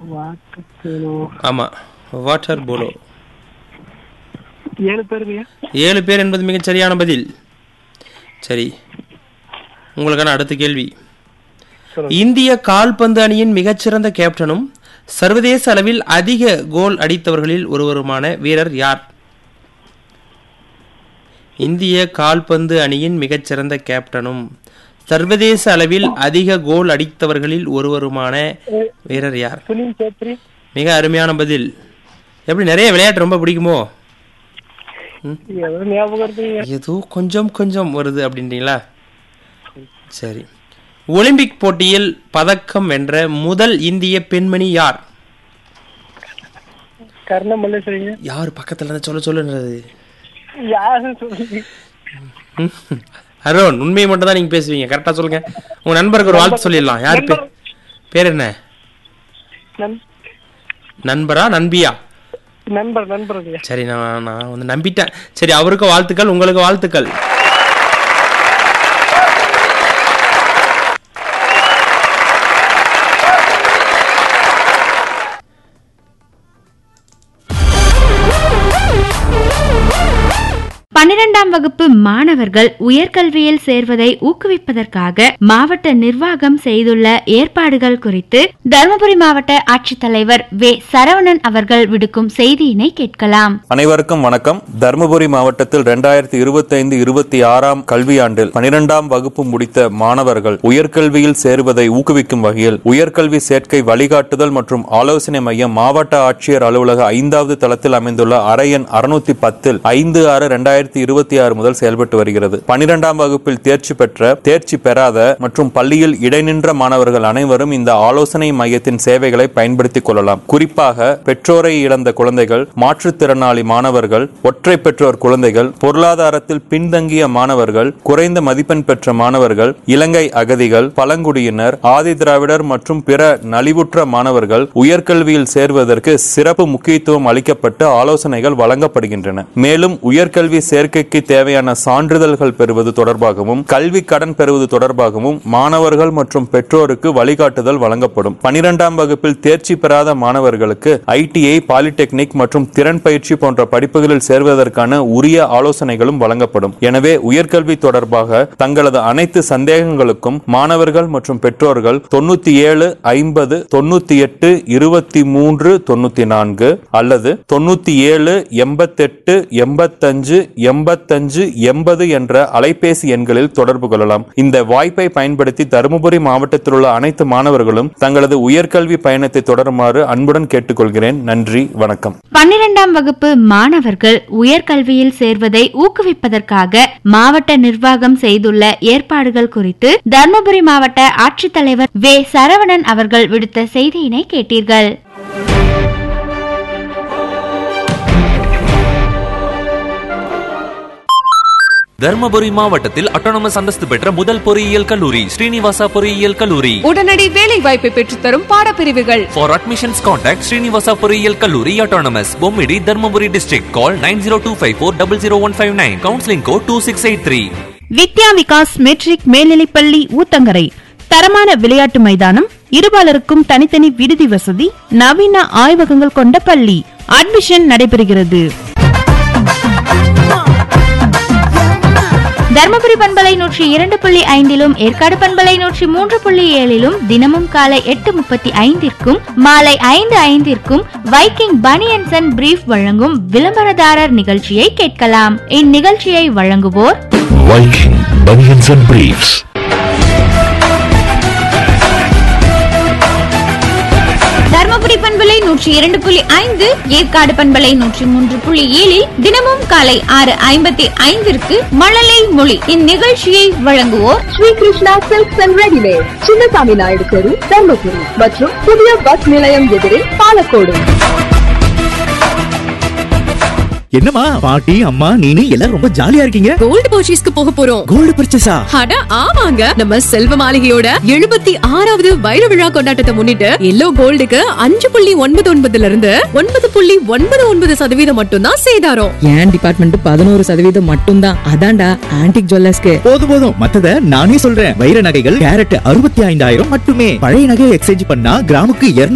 Water ஆமாம் water polo ஏழு பேருங்கய்யா ஏழு பேர் என்பது மிகச் சரியான பதில் சரி உங்களுக்கான அடுத்த கேள்வி சொல்லுங்க. இந்திய கால்பந்து அணியின் மிகச்சிறந்த கேப்டனும் சர்வதேச அளவில் அதிக கோல் அடித்தவர்களில் ஒருவருமான வீரர் யார் இந்திய கால்பந்து அணியின் மிகச்சிறந்த கேப்டனும் சர்வதேச அளவில் அதிக கோல் அடித்தவர்களில் ஒருவருமான வீரர் யார் சுனில் சேத்ரி மிக அருமையான பதில் எப்படி நிறைய விளையாட்டு ரொம்ப பிடிக்குமோ ஏதோ ஞாபகம் இருக்குங்க ஏதோ கொஞ்சம் கொஞ்சம் வருது அப்படின்றீங்களா சரி ஒலிம்பிக் போட்டியில் பதக்கம் வென்ற முதல் இந்திய பெண்மணி யார் கர்ண மல்லேஸ்வரிங்க யார் பக்கத்துல இருந்து சொல்ல சொல்லுன்றது யாருன்னு சொல்லுங்க ம். அருண் உண்மையை மட்டும் தான் நீங்க பேசுவீங்க கரெக்டா சொல்லுங்க உங்க நண்பருக்கு ஒரு வாழ்த்து சொல்லிடலாம் யார் பேர் பேர் என்ன நண்- நண்பரா நண்பியா நண்பர் நண்பருங்கய்யா சரி நான் நான் வந்து நம்பிட்டேன் சரி அவருக்கு வாழ்த்துக்கள் உங்களுக்கு வாழ்த்துக்கள் பன்னிரெண்டாம் வகுப்பு மாணவர்கள் உயர்கல்வியில் சேர்வதை ஊக்குவிப்பதற்காக மாவட்ட நிர்வாகம் செய்துள்ள ஏற்பாடுகள் குறித்து தருமபுரி மாவட்ட ஆட்சித்தலைவர் வே சரவணன் அவர்கள் விடுக்கும் செய்தியினை கேட்கலாம் அனைவருக்கும் வணக்கம் தருமபுரி மாவட்டத்தில் இரண்டாயிரத்தி இருபத்தைந்து இருபத்தி ஆறாம் கல்வியாண்டில் பனிரெண்டாம் வகுப்பு முடித்த மாணவர்கள் உயர்கல்வியில் சேருவதை ஊக்குவிக்கும் வகையில் உயர்கல்வி சேர்க்கை வழிகாட்டுதல் மற்றும் ஆலோசனை மையம் மாவட்ட ஆட்சியர் அலுவலக ஐந்தாவது தளத்தில் அமைந்துள்ள அறை எண் அறுநூத்தி பத்தில் ஐந்து ஆறு இரண்டாயிரத்தி இருபத்தி ஆறு முதல் செயல்பட்டு வருகிறது பனிரெண்டாம் வகுப்பில் தேர்ச்சி பெற்ற தேர்ச்சி பெறாத மற்றும் பள்ளியில் இடைநின்ற மாணவர்கள் அனைவரும் இந்த ஆலோசனை மையத்தின் சேவைகளை பயன்படுத்திக் கொள்ளலாம் குறிப்பாக பெற்றோரை இழந்த குழந்தைகள் மாற்றுத்திறனாளி மாணவர்கள் ஒற்றை பெற்றோர் குழந்தைகள் பொருளாதாரத்தில் பின்தங்கிய மாணவர்கள் குறைந்த மதிப்பெண் பெற்ற மாணவர்கள் இலங்கை அகதிகள் பழங்குடியினர் ஆதி திராவிடர் மற்றும் பிற நலிவுற்ற மாணவர்கள் உயர்கல்வியில் சேர்வதற்கு சிறப்பு முக்கியத்துவம் அளிக்கப்பட்டு ஆலோசனைகள் வழங்கப்படுகின்றன மேலும் உயர்கல்வி சேர்க்கைக்கு தேவையான சான்றிதழ்கள் பெறுவது தொடர்பாகவும் கல்வி கடன் பெறுவது தொடர்பாகவும் மாணவர்கள் மற்றும் பெற்றோருக்கு வழிகாட்டுதல் வழங்கப்படும் பனிரெண்டாம் வகுப்பில் தேர்ச்சி பெறாத மாணவர்களுக்கு ஐடிஐ பாலிடெக்னிக் மற்றும் திறன் பயிற்சி போன்ற படிப்புகளில் சேர்வதற்கான உரிய ஆலோசனைகளும் வழங்கப்படும் எனவே உயர்கல்வி தொடர்பாக தங்களது அனைத்து சந்தேகங்களுக்கும் மாணவர்கள் மற்றும் பெற்றோர்கள் தொண்ணூத்தி ஏழு ஐம்பது தொண்ணூத்தி எட்டு இருபத்தி மூன்று தொண்ணூத்தி நான்கு அல்லது தொண்ணூத்தி ஏழு எண்பத்தெட்டு எண்பத்தஞ்சு எண்பத்தஞ்சு எண்பது என்ற அலைபேசி எண்களில் தொடர்பு கொள்ளலாம் இந்த வாய்ப்பை பயன்படுத்தி தருமபுரி மாவட்டத்தில் உள்ள அனைத்து மாணவர்களும் தங்களது உயர்கல்வி பயணத்தை தொடருமாறு அன்புடன் கேட்டுக்கொள்கிறேன் நன்றி வணக்கம் பன்னிரெண்டாம் வகுப்பு மாணவர்கள் உயர்கல்வியில் சேர்வதை ஊக்குவிப்பதற்காக மாவட்ட நிர்வாகம் செய்துள்ள ஏற்பாடுகள் குறித்து தருமபுரி மாவட்ட ஆட்சித்தலைவர் வே சரவணன் அவர்கள் விடுத்த செய்தியினை கேட்டீர்கள் தர்மபுரி மாவட்டத்தில் அட்டானமஸ் அந்தஸ்து பெற்ற முதல் பொறியியல் கல்லூரி ஸ்ரீனிவாசா பொறியியல் கல்லூரி உடனடி வேலை வாய்ப்பை பெற்றுத்தரும் பாடப்பிரிவுகள் For admissions contact Srinivasa பொறியியல் கல்லூரி autonomous Bommidi Dharmapuri district call 9025400159 counseling code 2683 Vidya Vikas matric மேல்நிலைப்பள்ளி ஊத்தங்கரை தரமான விளையாட்டு மைதானம் இருபாலருக்கும் தனித்தனி விடுதி வசதி நவீன ஆய்வகங்கள் கொண்ட பள்ளி அட்மிஷன் நடைபெறுகிறது தருமபுரி பண்பலை நூற்றி இரண்டு புள்ளி ஐந்திலும் ஏற்காடு பண்பலை நூற்றி மூன்று புள்ளி ஏழிலும் தினமும் காலை எட்டு முப்பத்தி ஐந்திற்கும் மாலை ஐந்து ஐந்திற்கும் வைக்கிங் பனியன்சன் அண்ட் பிரீஃப் வழங்கும் விளம்பரதாரர் நிகழ்ச்சியை கேட்கலாம் இந்நிகழ்ச்சியை வழங்குவோர் Viking Bunions and Briefs. Dharmapuri பண்பலை நூற்றி இரண்டு புள்ளி ஐந்து ஏற்காடு பண்பலை நூற்றி மூன்று புள்ளி ஏழில் தினமும் காலை ஆறு ஐம்பத்தி ஐந்திற்கு மழலை மொழி இந்நிகழ்ச்சியை வழங்குவோர் Sri Krishna silks and readymade Chinnasamy Naidu தெரு தர்மபுரி மற்றும் புதிய பஸ் நிலையம் எதிரே பாலக்கோடு என்னம்மா பாட்டி அம்மா நீனு எல்லாரும் ரொம்ப ஜாலியா இருக்கீங்க கோல்டு பர்ச்சேஸ்க்கு போக போறோம் கோல்டு பர்ச்சேஸா அட ஆமாங்க நம்ம செல்வ மாளிகையோட எழுபத்தி ஆறாவது வைர விழா கொண்டாட்டத்தை முன்னிட்டு எல்லோ கோல்டுக்கு அஞ்சு புள்ளி ஒன்பது ஒன்பதுல இருந்து ஒன்பது புள்ளி ஒன்பது ஒன்பது சதவீதம் மட்டும்தான் சேதாரம் என் டிபார்ட்மெண்ட் பதினோரு சதவீதம் மட்டும்தான் அதான்டா ஆன்டிக் ஜுவல்லர்ஸ்க்கு போதும் போதும் மத்தத நானே சொல்றேன் வைர நகைகள் கேரட் அறுபத்தி ஐந்தாயிரம் மட்டுமே பழைய நகையை எக்ஸ்சேஞ்ச் பண்ணா கிராமுக்கு